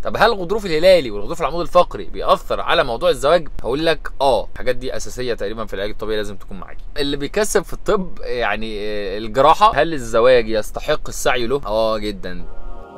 طب هل الغضروف الهلالي والغضروف العمود الفقري بيأثر على موضوع الزواج هقول لك اه الحاجات دي اساسيه تقريبا في العلاج الطبيعي لازم تكون معاكي اللي بيكسب في الطب يعني آه، الجراحه هل الزواج يستحق السعي له اه جدا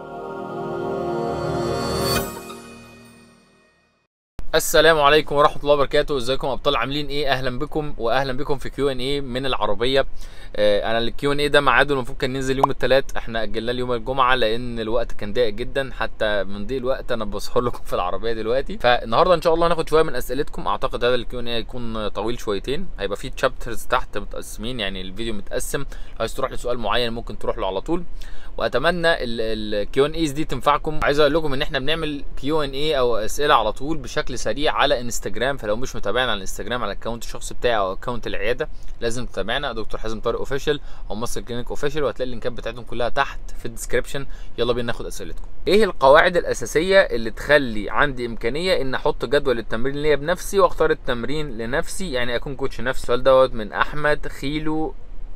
السلام عليكم ورحمه الله وبركاته ازيكم ابطال عاملين ايه اهلا بكم واهلا بكم في كيو ان اي من العربيه آه، انا الكيو ان اي ده ميعاده المفروض كان ينزل يوم الثلاث احنا اجلناه ليوم الجمعه لان الوقت كان ضيق جدا حتى من ضيق الوقت انا بظهر لكم في العربيه دلوقتي فالنهارده ان شاء الله هناخد شويه من اسئلتكم اعتقد هذا الكيو ان اي هيكون طويل شويتين هيبقى فيه تشابترز تحت متقسمين يعني الفيديو متقسم عايز تروح لسؤال معين ممكن تروح له على طول واتمنى الكيو ان ايز دي تنفعكم عايز اقول لكم ان احنا بنعمل كيو ان اي او اسئله على طول بشكل سريع على انستجرام فلو مش متابعنا على الانستجرام على الاكونت الشخصي بتاعي او اكونت العياده لازم تتابعنا دكتور حازم طارق اوفيشال او مصر كلينيك اوفيشال وهتلاقي اللينكات بتاعتهم كلها تحت في الديسكربشن يلا بينا ناخد اسئلتكم ايه القواعد الاساسيه اللي تخلي عندي امكانيه ان احط جدول التمرين ليا بنفسي واختار التمرين لنفسي يعني اكون كوتش نفسي السؤال دوت من احمد خيلو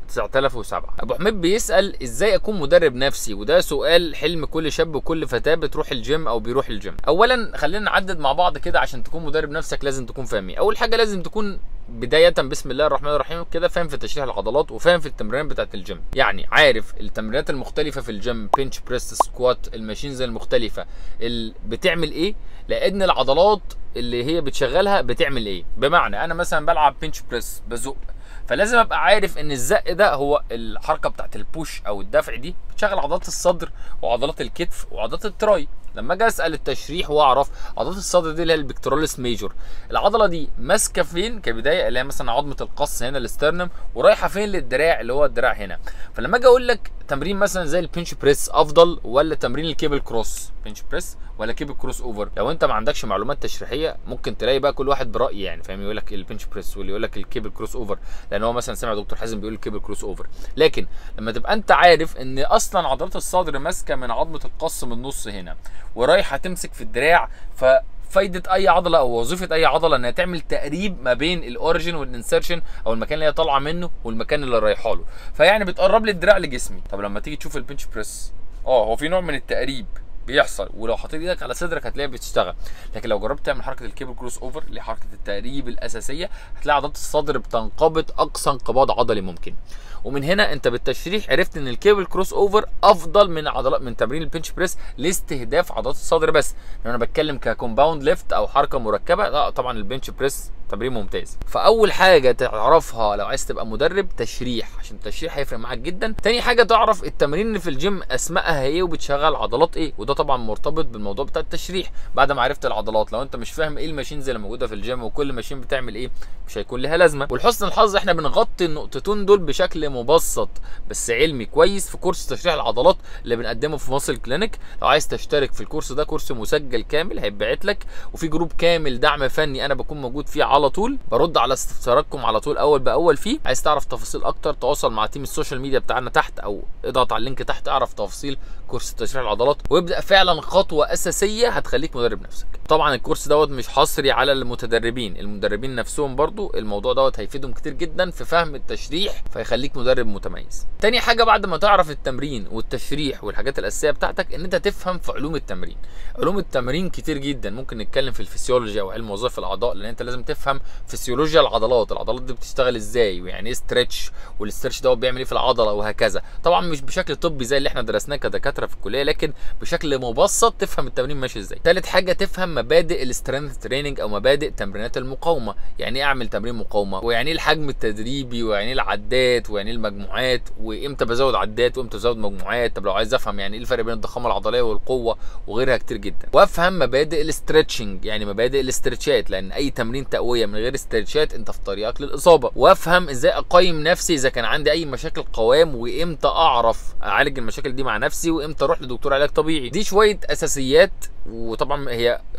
9007 ابو حميد بيسال ازاي اكون مدرب نفسي وده سؤال حلم كل شاب وكل فتاه بتروح الجيم او بيروح الجيم اولا خلينا نعدد مع بعض كده عشان تكون مدرب نفسك لازم تكون فاهم إيه. اول حاجه لازم تكون بداية بسم الله الرحمن الرحيم كده فاهم في تشريح العضلات وفاهم في التمرينات بتاعت الجيم يعني عارف التمرينات المختلفة في الجيم بنش بريس سكوات الماشينز المختلفة اللي بتعمل ايه لان العضلات اللي هي بتشغلها بتعمل ايه بمعنى انا مثلا بلعب بنش بريس بزق فلازم ابقى عارف ان الزق ده هو الحركه بتاعت البوش او الدفع دي بتشغل عضلات الصدر وعضلات الكتف وعضلات التراي لما اجي اسال التشريح واعرف عضلات الصدر دي اللي هي البكتروليس ميجور العضله دي ماسكه فين كبدايه اللي هي مثلا عظمه القص هنا الاسترنم ورايحه فين للدراع اللي هو الدراع هنا فلما اجي اقول لك تمرين مثلا زي البنش بريس افضل ولا تمرين الكيبل كروس بنش بريس ولا كيبل كروس اوفر لو انت ما عندكش معلومات تشريحيه ممكن تلاقي بقى كل واحد براي يعني فاهم يقول لك البنش بريس واللي يقول لك الكيبل كروس اوفر لان هو مثلا سمع دكتور حازم بيقول الكيبل كروس اوفر لكن لما تبقى انت عارف ان اصلا عضلات الصدر ماسكه من عظمه القص من النص هنا ورايحه تمسك في الدراع ف فايده اي عضله او وظيفه اي عضله انها تعمل تقريب ما بين الاوريجن والانسرشن او المكان اللي هي طالعه منه والمكان اللي رايحه له فيعني بتقرب لي الدراع لجسمي طب لما تيجي تشوف البنش بريس اه هو في نوع من التقريب بيحصل ولو حطيت ايدك على صدرك هتلاقيها بتشتغل لكن لو جربت تعمل حركه الكيبل كروس اوفر اللي هي حركه التقريب الاساسيه هتلاقي عضلات الصدر بتنقبض اقصى انقباض عضلي ممكن ومن هنا انت بالتشريح عرفت ان الكيبل كروس اوفر افضل من عضلات من تمرين البنش بريس لاستهداف عضلات الصدر بس لو انا بتكلم ككومباوند ليفت او حركه مركبه لا طبعا البنش بريس تمرين ممتاز فاول حاجه تعرفها لو عايز تبقى مدرب تشريح عشان التشريح هيفرق معاك جدا تاني حاجه تعرف التمارين اللي في الجيم اسمائها ايه وبتشغل عضلات ايه وده طبعا مرتبط بالموضوع بتاع التشريح بعد ما عرفت العضلات لو انت مش فاهم ايه الماشينز اللي موجوده في الجيم وكل ماشين بتعمل ايه مش هيكون لها لازمه ولحسن الحظ احنا بنغطي النقطتين دول بشكل مبسط بس علمي كويس في كورس تشريح العضلات اللي بنقدمه في مصر كلينيك لو عايز تشترك في الكورس ده كورس مسجل كامل هيتبعت لك وفي جروب كامل دعم فني انا بكون موجود فيه على طول برد على استفساراتكم على طول اول باول فيه عايز تعرف تفاصيل اكتر تواصل مع تيم السوشيال ميديا بتاعنا تحت او اضغط على اللينك تحت اعرف تفاصيل كورس تشريح العضلات وابدا فعلا خطوه اساسيه هتخليك مدرب نفسك طبعا الكورس دوت مش حصري على المتدربين المدربين نفسهم برضو الموضوع دوت هيفيدهم كتير جدا في فهم التشريح فيخليك مدرب متميز تاني حاجه بعد ما تعرف التمرين والتشريح والحاجات الاساسيه بتاعتك ان انت تفهم في علوم التمرين علوم التمرين كتير جدا ممكن نتكلم في الفسيولوجيا او علم وظائف الاعضاء لان انت لازم تفهم فسيولوجيا العضلات العضلات دي بتشتغل ازاي ويعني ايه ستريتش والاسترتش دوت بيعمل ايه في العضله وهكذا طبعا مش بشكل طبي زي اللي احنا درسناه كدكاتره في الكليه لكن بشكل مبسط تفهم التمرين ماشي ازاي تالت حاجه تفهم مبادئ السترينث تريننج او مبادئ تمرينات المقاومه يعني ايه اعمل تمرين مقاومه ويعني ايه الحجم التدريبي ويعني ايه العدات ويعني ايه المجموعات وامتى بزود عدات وامتى بزود مجموعات طب لو عايز افهم يعني ايه الفرق بين الضخامه العضليه والقوه وغيرها كتير جدا وافهم مبادئ الاسترتشنج يعني مبادئ الاسترتشات لان اي تمرين تقويه من غير استرتشات انت في طريقك للاصابه وافهم ازاي اقيم نفسي اذا كان عندي اي مشاكل قوام وامتى اعرف اعالج المشاكل دي مع نفسي وامتى اروح لدكتور علاج طبيعي دي شويه اساسيات وطبعا هي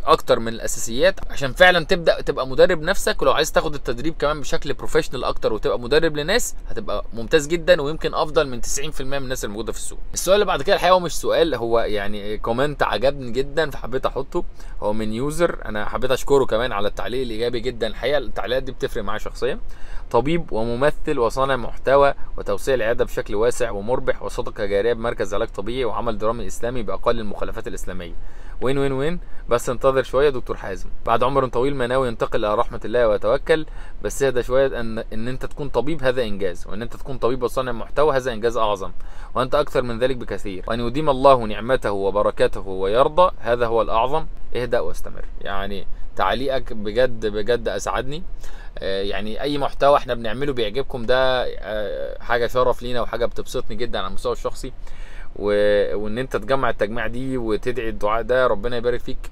اكتر من الاساسيات عشان فعلا تبدا تبقى مدرب نفسك ولو عايز تاخد التدريب كمان بشكل بروفيشنال اكتر وتبقى مدرب لناس هتبقى ممتاز جدا ويمكن افضل من 90% من الناس الموجوده في السوق السؤال اللي بعد كده الحقيقه هو مش سؤال هو يعني كومنت عجبني جدا فحبيت احطه هو من يوزر انا حبيت اشكره كمان على التعليق الايجابي جدا الحقيقه التعليقات دي بتفرق معايا شخصيا طبيب وممثل وصانع محتوى وتوسيع العياده بشكل واسع ومربح وصدقه جاريه بمركز علاج طبيعي وعمل درامي اسلامي باقل المخالفات الاسلاميه وين وين وين بس انتظر شويه دكتور حازم بعد عمر طويل ما ناوي ينتقل الى رحمه الله ويتوكل بس اهدى شويه ان ان انت تكون طبيب هذا انجاز وان انت تكون طبيب وصانع محتوى هذا انجاز اعظم وانت اكثر من ذلك بكثير وان يديم الله نعمته وبركاته ويرضى هذا هو الاعظم اهدأ واستمر يعني تعليقك بجد بجد اسعدني آه، يعني اي محتوى احنا بنعمله بيعجبكم ده آه، حاجه شرف لينا وحاجه بتبسطني جدا على المستوى الشخصي و... وان انت تجمع التجميع دي وتدعي الدعاء ده ربنا يبارك فيك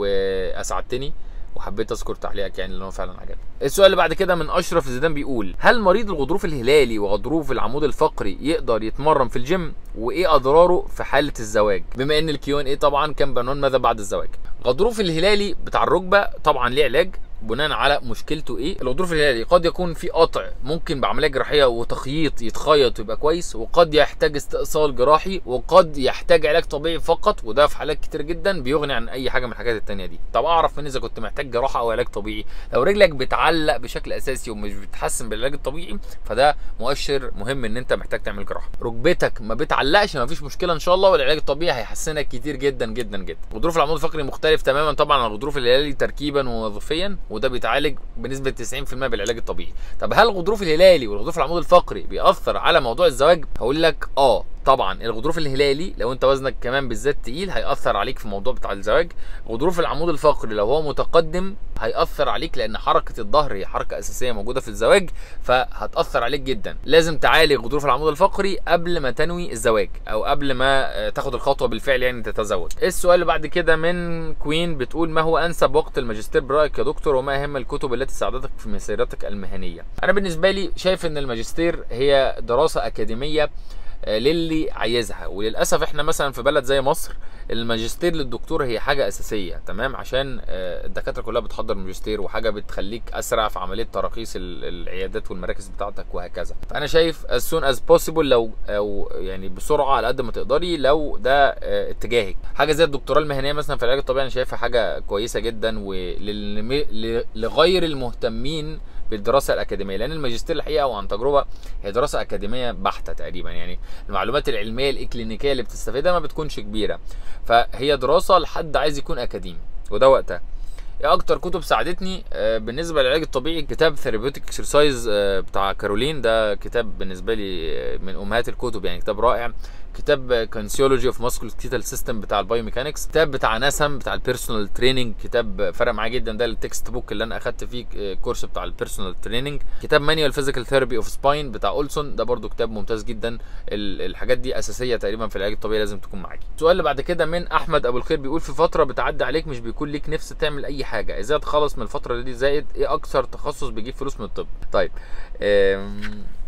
واسعدتني وحبيت اذكر تعليقك يعني لان هو فعلا عجبني. السؤال اللي بعد كده من اشرف زيدان بيقول هل مريض الغضروف الهلالي وغضروف العمود الفقري يقدر يتمرن في الجيم وايه اضراره في حاله الزواج؟ بما ان الكيو ان اي طبعا كان بعنوان ماذا بعد الزواج. غضروف الهلالي بتاع الركبه طبعا ليه علاج بناء على مشكلته ايه الغضروف الهلالي قد يكون في قطع ممكن بعمليه جراحيه وتخييط يتخيط ويبقى كويس وقد يحتاج استئصال جراحي وقد يحتاج علاج طبيعي فقط وده في حالات كتير جدا بيغني عن اي حاجه من الحاجات التانية دي طب اعرف من اذا كنت محتاج جراحه او علاج طبيعي لو رجلك بتعلق بشكل اساسي ومش بتتحسن بالعلاج الطبيعي فده مؤشر مهم ان انت محتاج تعمل جراحه ركبتك ما بتعلقش ما فيش مشكله ان شاء الله والعلاج الطبيعي هيحسنك كتير جدا جدا جدا غضروف العمود الفقري مختلف تماما طبعا عن الغضروف الهلالي تركيبا ووظيفيا وده بيتعالج بنسبه 90% بالعلاج الطبيعي طب هل الغضروف الهلالي والغضروف العمود الفقري بيأثر على موضوع الزواج هقول لك اه طبعا الغضروف الهلالي لو انت وزنك كمان بالذات تقيل هيأثر عليك في الموضوع بتاع الزواج غضروف العمود الفقري لو هو متقدم هيأثر عليك لان حركه الظهر هي حركه اساسيه موجوده في الزواج فهتأثر عليك جدا لازم تعالج غضروف العمود الفقري قبل ما تنوي الزواج او قبل ما آه، تاخد الخطوه بالفعل يعني تتزوج السؤال اللي بعد كده من كوين بتقول ما هو انسب وقت الماجستير برايك يا دكتور وما اهم الكتب التي ساعدتك في مسيرتك المهنيه انا بالنسبه لي شايف ان الماجستير هي دراسه اكاديميه آه، للي عايزها وللاسف احنا مثلا في بلد زي مصر الماجستير للدكتور هي حاجه اساسيه تمام عشان آه، الدكاتره كلها بتحضر ماجستير وحاجه بتخليك اسرع في عمليه تراخيص ال- العيادات والمراكز بتاعتك وهكذا فانا شايف as soon as possible لو او يعني بسرعه على قد ما تقدري لو ده آه، اتجاهك حاجه زي الدكتوراه المهنيه مثلا في العلاج الطبيعي انا شايفها حاجه كويسه جدا ولغير المهتمين بالدراسه الاكاديميه لان الماجستير الحقيقه وعن تجربه هي دراسه اكاديميه بحته تقريبا يعني المعلومات العلميه الاكلينيكيه اللي بتستفيدها ما بتكونش كبيره فهي دراسه لحد عايز يكون اكاديمي وده وقتها ايه اكتر كتب ساعدتني آه، بالنسبه للعلاج الطبيعي كتاب ثيرابيوتيك اكسرسايز بتاع كارولين ده كتاب بالنسبه لي آه، من امهات الكتب يعني كتاب رائع كتاب كونسيولوجي اوف ماسكول سكيتال سيستم بتاع البايوميكانكس كتاب بتاع نسم بتاع البيرسونال تريننج كتاب فرق معايا جدا ده التكست بوك اللي انا اخدت فيه آه، كورس بتاع البيرسونال تريننج كتاب مانيوال فيزيكال ثيرابي اوف سباين بتاع اولسون ده برضو كتاب ممتاز جدا ال- الحاجات دي اساسيه تقريبا في العلاج الطبيعي لازم تكون معاكي السؤال اللي بعد كده من احمد ابو الخير بيقول في فتره بتعدي عليك مش بيكون ليك نفس تعمل اي حاجه ازاي تخلص من الفتره دي زائد ايه اكثر تخصص بيجيب فلوس من الطب طيب أم...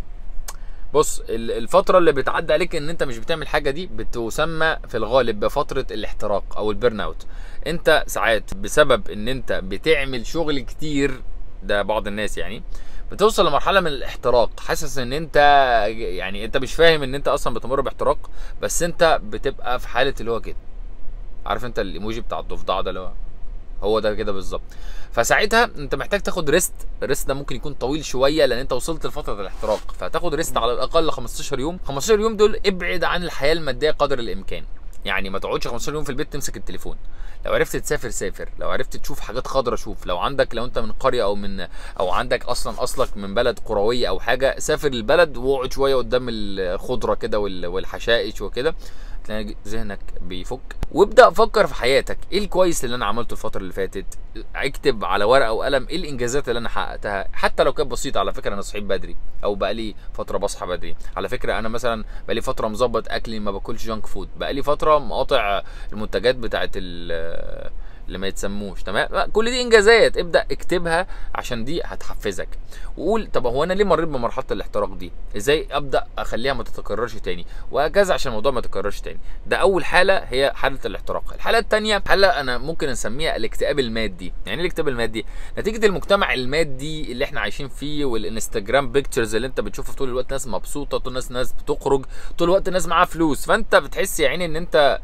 بص ال- الفترة اللي بتعدي عليك ان انت مش بتعمل حاجة دي بتسمى في الغالب بفترة الاحتراق او البيرن اوت انت ساعات بسبب ان انت بتعمل شغل كتير ده بعض الناس يعني بتوصل لمرحلة من الاحتراق حاسس ان انت يعني انت مش فاهم ان انت اصلا بتمر باحتراق بس انت بتبقى في حالة اللي هو كده عارف انت الايموجي بتاع الضفدع ده اللي هو هو ده كده بالظبط فساعتها انت محتاج تاخد ريست الريست ده ممكن يكون طويل شويه لان انت وصلت لفتره الاحتراق فتاخد ريست على الاقل 15 يوم 15 يوم دول ابعد عن الحياه الماديه قدر الامكان يعني ما تقعدش 15 يوم في البيت تمسك التليفون لو عرفت تسافر سافر لو عرفت تشوف حاجات خضرة شوف لو عندك لو انت من قريه او من او عندك اصلا اصلك من بلد قرويه او حاجه سافر البلد واقعد شويه قدام الخضره كده وال- والحشائش وكده تلاقي ذهنك بيفك وابدا فكر في حياتك ايه الكويس اللي انا عملته الفتره اللي فاتت اكتب على ورقه وقلم ايه الانجازات اللي انا حققتها حتى لو كانت بسيطه على فكره انا صحيت بدري او بقالي فتره بصحى بدري على فكره انا مثلا بقالي فتره مظبط اكلي ما باكلش جانك فود بقالي فتره مقاطع المنتجات بتاعت ال- اللي ما يتسموش تمام كل دي انجازات ابدا اكتبها عشان دي هتحفزك وقول طب هو انا ليه مريت بمرحله الاحتراق دي ازاي ابدا اخليها ما تتكررش تاني وهكذا عشان الموضوع ما يتكررش تاني ده اول حاله هي حاله الاحتراق الحاله الثانيه حاله انا ممكن نسميها الاكتئاب المادي يعني ايه الاكتئاب المادي نتيجه المجتمع المادي اللي احنا عايشين فيه والانستجرام بيكتشرز اللي انت بتشوفها طول الوقت ناس مبسوطه طول الناس ناس بتخرج طول الوقت ناس معاها فلوس فانت بتحس يا عيني ان انت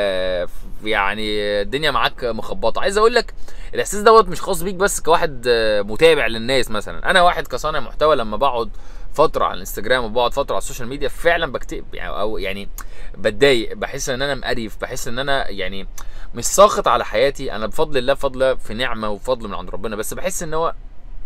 آه يعني الدنيا معاك مخبطه عايز اقول لك الاحساس دوت مش خاص بيك بس كواحد آه متابع للناس مثلا انا واحد كصانع محتوى لما بقعد فتره على الانستجرام وبقعد فتره على السوشيال ميديا فعلا بكتئب يعني او يعني بتضايق بحس ان انا مقريف بحس ان انا يعني مش ساخط على حياتي انا بفضل الله بفضل الله في نعمه وفضل من عند ربنا بس بحس ان هو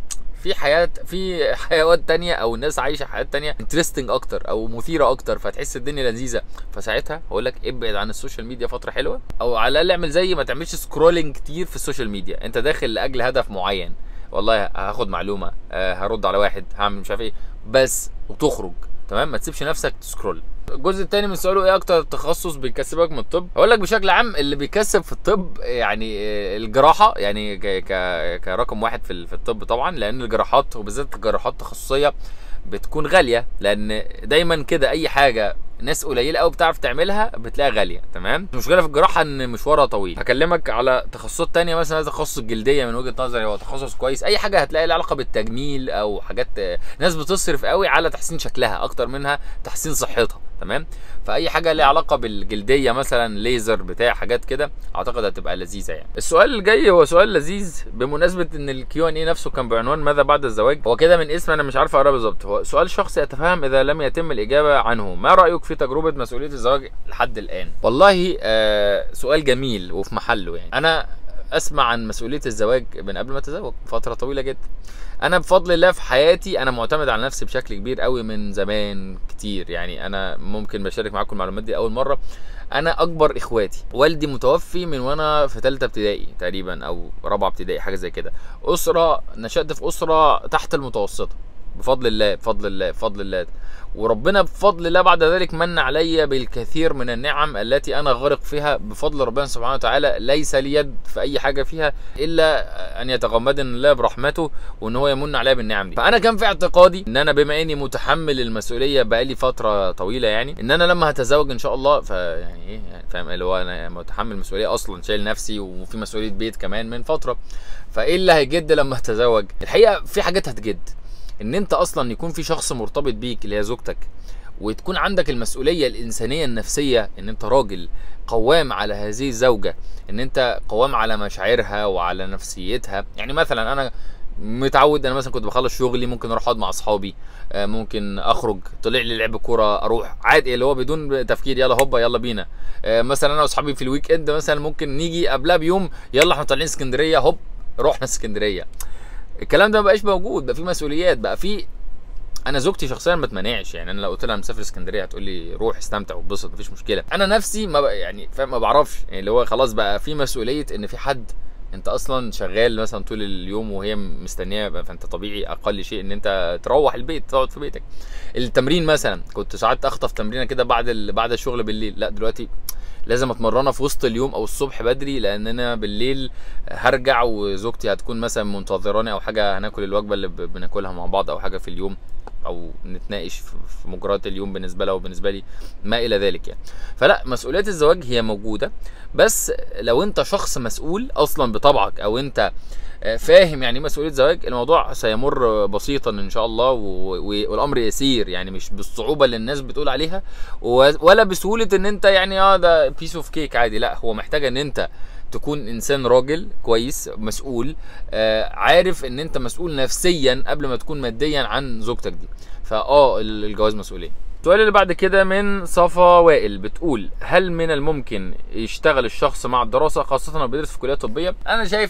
في حياه في حيوات تانية او الناس عايشه حياه تانية انترستنج اكتر او مثيره اكتر فتحس الدنيا لذيذه فساعتها هقول لك ابعد عن السوشيال ميديا فتره حلوه او على الاقل اعمل زي ما تعملش سكرولنج كتير في السوشيال ميديا انت داخل لاجل هدف معين والله هاخد معلومه هرد على واحد هعمل مش عارف ايه بس وتخرج تمام ما تسيبش نفسك تسكرول الجزء الثاني من سؤاله ايه اكتر تخصص بيكسبك من الطب هقول لك بشكل عام اللي بيكسب في الطب يعني الجراحه يعني ك ك كرقم واحد في في الطب طبعا لان الجراحات وبالذات الجراحات التخصصيه بتكون غاليه لان دايما كده اي حاجه ناس قليله قوي بتعرف تعملها بتلاقيها غاليه تمام المشكله في الجراحه ان مشوارها طويل هكلمك على تخصصات تانية مثلا هذا تخصص الجلديه من وجهه نظري هو تخصص كويس اي حاجه هتلاقي لها علاقه بالتجميل او حاجات ناس بتصرف قوي على تحسين شكلها اكتر منها تحسين صحتها تمام فاي حاجه ليها علاقه بالجلديه مثلا ليزر بتاع حاجات كده اعتقد هتبقى لذيذه يعني السؤال اللي جاي هو سؤال لذيذ بمناسبه ان الكيو ان اي نفسه كان بعنوان ماذا بعد الزواج هو كده من اسم انا مش عارف اقراه بالظبط هو سؤال شخصي اتفهم اذا لم يتم الاجابه عنه ما رايك في تجربه مسؤوليه الزواج لحد الان والله آه سؤال جميل وفي محله يعني انا اسمع عن مسؤوليه الزواج من قبل ما اتزوج فتره طويله جدا انا بفضل الله في حياتي انا معتمد على نفسي بشكل كبير قوي من زمان كتير يعني انا ممكن بشارك معاكم المعلومات دي اول مره انا اكبر اخواتي والدي متوفي من وانا في ثالثه ابتدائي تقريبا او رابعه ابتدائي حاجه زي كده اسره نشات في اسره تحت المتوسطه بفضل الله بفضل الله بفضل الله وربنا بفضل الله بعد ذلك من علي بالكثير من النعم التي انا غرق فيها بفضل ربنا سبحانه وتعالى ليس لي يد في اي حاجه فيها الا ان يتغمدني الله برحمته وان هو يمن عليا بالنعم دي فانا كان في اعتقادي ان انا بما اني متحمل المسؤوليه بقالي فتره طويله يعني ان انا لما هتزوج ان شاء الله فيعني ايه يعني فاهم اللي هو انا متحمل مسؤوليه اصلا شايل نفسي وفي مسؤوليه بيت كمان من فتره فايه اللي هيجد لما هتزوج الحقيقه في حاجات هتجد ان انت اصلا يكون في شخص مرتبط بيك اللي هي زوجتك وتكون عندك المسؤوليه الانسانيه النفسيه ان انت راجل قوام على هذه الزوجه ان انت قوام على مشاعرها وعلى نفسيتها يعني مثلا انا متعود انا مثلا كنت بخلص شغلي ممكن اروح اقعد مع اصحابي ممكن اخرج طلع لي لعب كوره اروح عادي اللي هو بدون تفكير يلا هوبا يلا بينا مثلا انا واصحابي في الويك اند مثلا ممكن نيجي قبلها بيوم يلا احنا طالعين اسكندريه هوب رحنا اسكندريه الكلام ده ما بقاش موجود بقى في مسؤوليات بقى في انا زوجتي شخصيا ما تمنعش يعني انا لو قلت لها مسافر اسكندريه هتقول لي روح استمتع واتبسط مفيش مشكله انا نفسي ما بقى يعني فاهم ما بعرفش يعني اللي هو خلاص بقى في مسؤوليه ان في حد انت اصلا شغال مثلا طول اليوم وهي مستنيه فانت طبيعي اقل شيء ان انت تروح البيت تقعد في بيتك التمرين مثلا كنت ساعات اخطف تمرينه كده بعد ال... بعد الشغل بالليل لا دلوقتي لازم اتمرنها في وسط اليوم او الصبح بدري لان انا بالليل هرجع وزوجتي هتكون مثلا منتظراني او حاجه هناكل الوجبه اللي بناكلها مع بعض او حاجه في اليوم او نتناقش في مجريات اليوم بالنسبه لها وبالنسبه لي ما الى ذلك يعني فلا مسؤوليات الزواج هي موجوده بس لو انت شخص مسؤول اصلا بطبعك او انت فاهم يعني ايه مسؤوليه زواج الموضوع سيمر بسيطا ان شاء الله والامر يسير يعني مش بالصعوبه اللي الناس بتقول عليها ولا بسهوله ان انت يعني اه ده بيس اوف كيك عادي لا هو محتاج ان انت تكون انسان راجل كويس مسؤول آه عارف ان انت مسؤول نفسيا قبل ما تكون ماديا عن زوجتك دي فاه الجواز مسؤوليه السؤال اللي بعد كده من صفا وائل بتقول هل من الممكن يشتغل الشخص مع الدراسه خاصه لو بيدرس في كليه طبيه انا شايف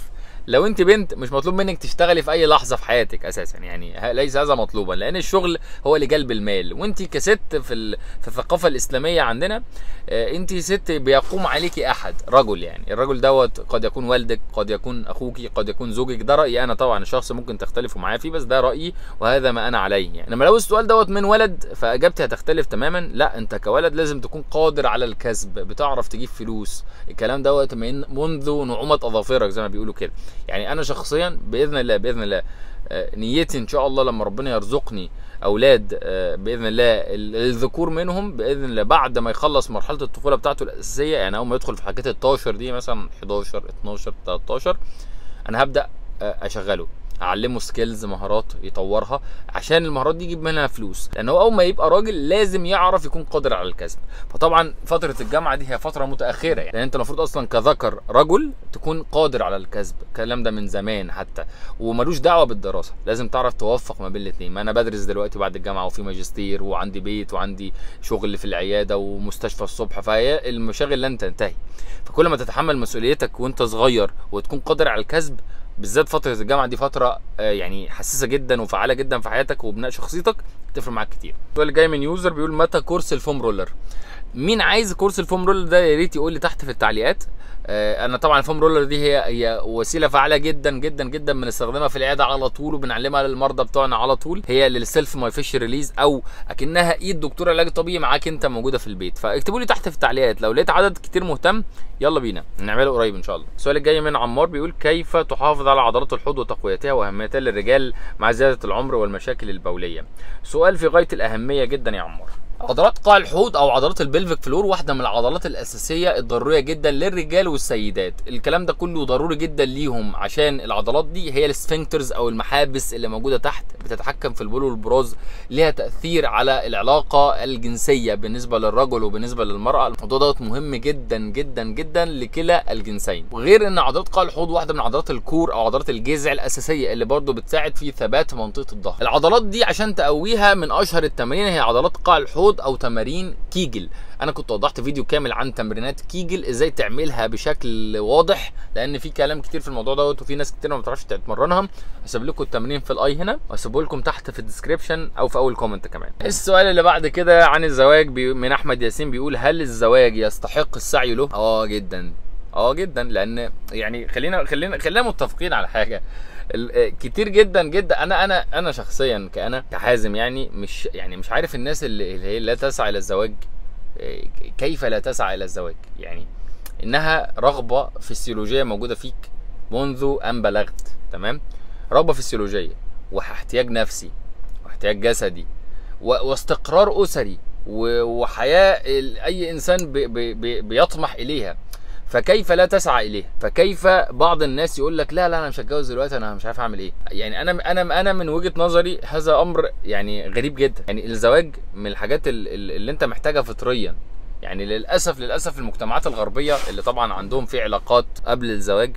لو انت بنت مش مطلوب منك تشتغلي في اي لحظه في حياتك اساسا يعني ه- ليس هذا مطلوبا لان الشغل هو لجلب المال وانت كست في ال... في الثقافه الاسلاميه عندنا آه، انت ست بيقوم عليكي احد رجل يعني الرجل دوت قد يكون والدك قد يكون اخوكي قد يكون زوجك ده رايي انا طبعا الشخص ممكن تختلفوا معايا فيه بس ده رايي وهذا ما انا عليه يعني لما لو السؤال دوت من ولد فاجابتي هتختلف تماما لا انت كولد لازم تكون قادر على الكسب بتعرف تجيب فلوس الكلام دوت من منذ نعومه اظافرك زي ما بيقولوا كده يعني انا شخصيا باذن الله باذن الله آه، نيتي ان شاء الله لما ربنا يرزقني اولاد آه، باذن الله ال- الذكور منهم باذن الله بعد ما يخلص مرحله الطفوله بتاعته الاساسيه يعني اول ما يدخل في حاجات ال 12 دي مثلا 11 12 13 انا هبدا آه، اشغله اعلمه سكيلز مهارات يطورها عشان المهارات دي يجيب منها فلوس لان هو اول ما يبقى راجل لازم يعرف يكون قادر على الكسب فطبعا فتره الجامعه دي هي فتره متاخره يعني لان انت المفروض اصلا كذكر رجل تكون قادر على الكسب الكلام ده من زمان حتى وملوش دعوه بالدراسه لازم تعرف توفق ما بين الاثنين ما انا بدرس دلوقتي بعد الجامعه وفي ماجستير وعندي بيت وعندي شغل في العياده ومستشفى الصبح فهي المشاغل لن تنتهي فكل ما تتحمل مسؤوليتك وانت صغير وتكون قادر على الكسب بالذات فتره الجامعه دي فتره آه، يعني حساسه جدا وفعاله جدا في حياتك وبناء شخصيتك تفرق معاك كتير السؤال اللي جاي من يوزر بيقول متى كورس الفوم رولر مين عايز كورس الفوم رولر ده يا ريت يقول لي تحت في التعليقات آه، انا طبعا الفوم رولر دي هي هي وسيله فعاله جدا جدا جدا بنستخدمها في العياده على طول وبنعلمها للمرضى بتوعنا على طول هي للسيلف ماي فيش ريليز او اكنها ايد دكتور علاج طبيعي معاك انت موجوده في البيت فاكتبوا لي تحت في التعليقات لو لقيت عدد كتير مهتم يلا بينا نعمله قريب ان شاء الله السؤال الجاي من عمار بيقول كيف تحافظ على عضلات الحوض وتقويتها واهميتها للرجال مع زياده العمر والمشاكل البوليه سؤال في غايه الاهميه جدا يا عمار عضلات قاع الحوض او عضلات البلفيك فلور واحده من العضلات الاساسيه الضروريه جدا للرجال والسيدات الكلام ده كله ضروري جدا ليهم عشان العضلات دي هي السفنكترز او المحابس اللي موجوده تحت بتتحكم في البول والبراز ليها تاثير على العلاقه الجنسيه بالنسبه للرجل وبالنسبه للمراه الموضوع دوت مهم جدا جدا جدا لكلا الجنسين وغير ان عضلات قاع الحوض واحده من عضلات الكور او عضلات الجذع الاساسيه اللي برضو بتساعد في ثبات منطقه الظهر العضلات دي عشان تقويها من اشهر التمارين هي عضلات قاع الحوض او تمارين كيجل انا كنت وضحت فيديو كامل عن تمرينات كيجل ازاي تعملها بشكل واضح لان في كلام كتير في الموضوع دوت وفي ناس كتير ما بتعرفش تتمرنها هسيب لكم التمرين في الاي هنا وهسيبه لكم تحت في الديسكربشن او في اول كومنت كمان السؤال اللي بعد كده عن الزواج بي... من احمد ياسين بيقول هل الزواج يستحق السعي له اه جدا اه جدا لان يعني خلينا خلينا خلينا متفقين على حاجه ال- آه، كتير جدا جدا انا انا انا شخصيا كانا كحازم يعني مش يعني مش عارف الناس اللي, اللي هي لا تسعى الى الزواج آه، كيف لا تسعى الى الزواج يعني انها رغبه فسيولوجيه موجوده فيك منذ ان بلغت تمام رغبه فسيولوجيه واحتياج نفسي واحتياج جسدي و- واستقرار اسري و- وحياه ال- اي انسان بي بي بي بيطمح اليها فكيف لا تسعى اليه فكيف بعض الناس يقول لك لا لا انا مش هتجوز دلوقتي انا مش عارف اعمل ايه يعني انا انا انا من وجهه نظري هذا امر يعني غريب جدا يعني الزواج من الحاجات ال- ال- اللي انت محتاجها فطريا يعني للاسف للاسف المجتمعات الغربيه اللي طبعا عندهم في علاقات قبل الزواج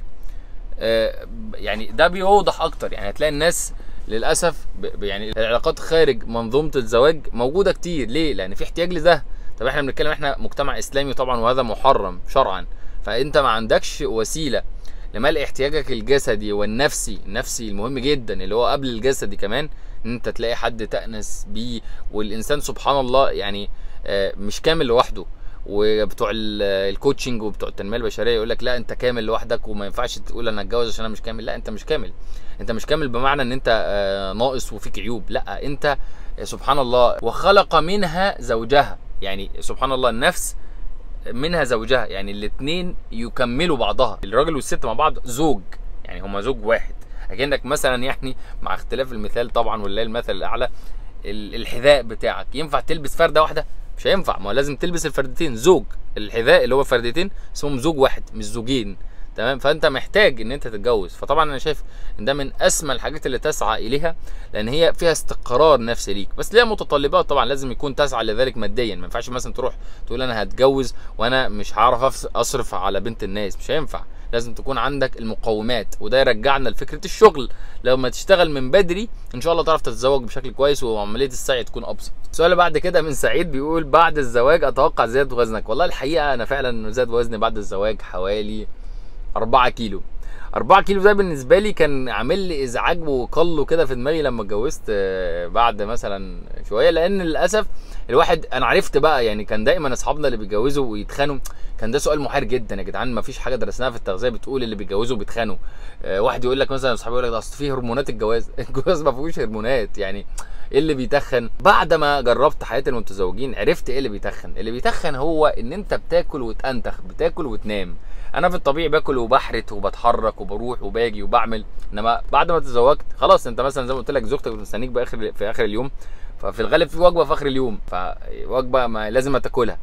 آه، يعني ده بيوضح اكتر يعني هتلاقي الناس للاسف ب- ب- يعني العلاقات خارج منظومه الزواج موجوده كتير ليه لان في احتياج لده طب احنا بنتكلم احنا مجتمع اسلامي طبعا وهذا محرم شرعا فانت ما عندكش وسيله لملء احتياجك الجسدي والنفسي النفسي المهم جدا اللي هو قبل الجسدي كمان ان انت تلاقي حد تأنس بيه والانسان سبحان الله يعني آه، مش كامل لوحده وبتوع ال- الكوتشنج وبتوع التنميه البشريه يقول لك لا انت كامل لوحدك وما ينفعش تقول انا اتجوز عشان انا مش كامل لا انت مش كامل انت مش كامل بمعنى ان انت آه، ناقص وفيك عيوب لا انت سبحان الله وخلق منها زوجها يعني سبحان الله النفس منها زوجها يعني الاثنين يكملوا بعضها الراجل والست مع بعض زوج يعني هما زوج واحد اكنك مثلا يعني مع اختلاف المثال طبعا ولله المثل الاعلى ال- الحذاء بتاعك ينفع تلبس فرده واحده مش هينفع ما هو لازم تلبس الفردتين زوج الحذاء اللي هو فردتين اسمهم زوج واحد مش زوجين تمام فانت محتاج ان انت تتجوز فطبعا انا شايف ان ده من اسمى الحاجات اللي تسعى اليها لان هي فيها استقرار نفسي ليك بس ليها متطلبات طبعا لازم يكون تسعى لذلك ماديا ما ينفعش مثلا تروح تقول انا هتجوز وانا مش هعرف أفس- اصرف على بنت الناس مش هينفع لازم تكون عندك المقومات وده يرجعنا لفكره الشغل لما تشتغل من بدري ان شاء الله تعرف تتزوج بشكل كويس وعمليه السعي تكون ابسط السؤال اللي بعد كده من سعيد بيقول بعد الزواج اتوقع زياده وزنك والله الحقيقه انا فعلا زاد وزني بعد الزواج حوالي 4 كيلو 4 كيلو ده بالنسبه لي كان عامل لي ازعاج وقل كده في دماغي لما اتجوزت آه، بعد مثلا شويه لان للاسف الواحد انا عرفت بقى يعني كان دايما اصحابنا اللي بيتجوزوا ويتخانوا كان ده سؤال محير جدا يا جدعان ما فيش حاجه درسناها في التغذيه بتقول اللي بيتجوزوا بيتخانوا آه، واحد يقول لك مثلا اصحابي يقول لك ده اصل في هرمونات الجواز الجواز ما فيهوش هرمونات يعني ايه اللي بيتخن بعد ما جربت حياه المتزوجين عرفت ايه اللي بيتخن اللي بيتخن هو ان انت بتاكل وتنتخ بتاكل وتنام انا في الطبيعي باكل وبحرت وبتحرك وبروح وباجي وبعمل انما بعد ما تزوجت خلاص انت مثلا زي ما قلت لك زوجتك مستنيك باخر في اخر اليوم ففي الغالب في وجبه في اخر اليوم فوجبه ما لازم تاكلها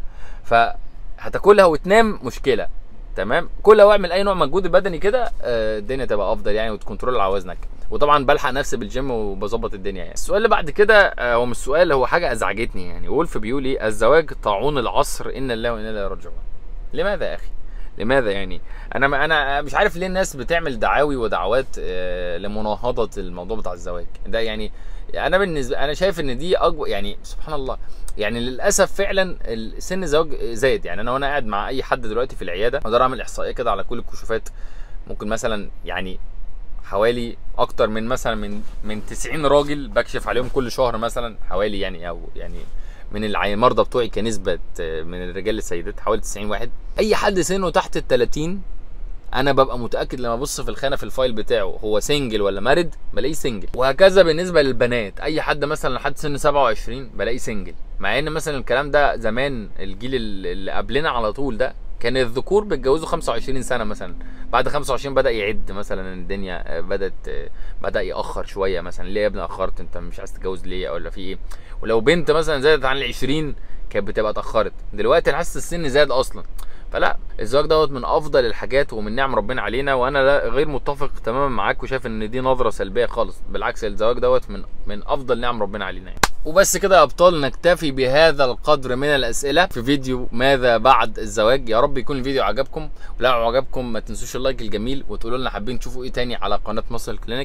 فهتاكلها وتنام مشكله تمام كلها واعمل اي نوع مجهود بدني كده آه، الدنيا تبقى افضل يعني وتكنترول على وزنك وطبعا بلحق نفسي بالجيم وبظبط الدنيا يعني السؤال اللي بعد كده آه، هو مش سؤال هو حاجه ازعجتني يعني وولف بيقول ايه الزواج طاعون العصر ان الله وانا اليه راجعون لماذا يا اخي لماذا يعني انا ما انا مش عارف ليه الناس بتعمل دعاوي ودعوات آه، لمناهضه الموضوع بتاع الزواج ده يعني انا بالنسبه انا شايف ان دي اكبر يعني سبحان الله يعني للاسف فعلا سن الزواج زاد يعني انا وانا قاعد مع اي حد دلوقتي في العياده اقدر اعمل احصائيه كده على كل الكشوفات ممكن مثلا يعني حوالي اكتر من مثلا من من 90 راجل بكشف عليهم كل شهر مثلا حوالي يعني او يعني من العي- المرضى بتوعي كنسبه آه، من الرجال للسيدات حوالي 90 واحد اي حد سنه تحت ال 30 انا ببقى متاكد لما ابص في الخانه في الفايل بتاعه هو سنجل ولا مارد بلاقيه سنجل وهكذا بالنسبه للبنات اي حد مثلا لحد سن 27 بلاقيه سنجل مع ان مثلا الكلام ده زمان الجيل اللي قبلنا على طول ده كان الذكور بيتجوزوا 25 سنه مثلا بعد 25 بدا يعد مثلا الدنيا آه، بدات آه، بدا ياخر شويه مثلا ليه يا ابني اخرت انت مش عايز تتجوز ليه ولا في ايه ولو بنت مثلا زادت عن ال 20 كانت بتبقى اتاخرت دلوقتي انا حاسس السن زاد اصلا فلا الزواج دوت من افضل الحاجات ومن نعم ربنا علينا وانا لا غير متفق تماما معاك وشايف ان دي نظره سلبيه خالص بالعكس الزواج دوت من من افضل نعم ربنا علينا يعني. وبس كده يا ابطال نكتفي بهذا القدر من الاسئله في فيديو ماذا بعد الزواج يا رب يكون الفيديو عجبكم ولو عجبكم ما تنسوش اللايك الجميل وتقولوا لنا حابين تشوفوا ايه تاني على قناه مصر كلينيك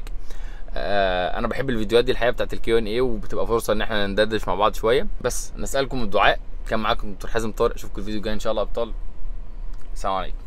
آه انا بحب الفيديوهات دي الحقيقه بتاعت الكيو ان اي وبتبقى فرصه ان احنا ندردش مع بعض شويه بس نسالكم الدعاء كان معاكم دكتور حازم طارق اشوفكم الفيديو الجاي ان شاء الله يا ابطال السلام عليكم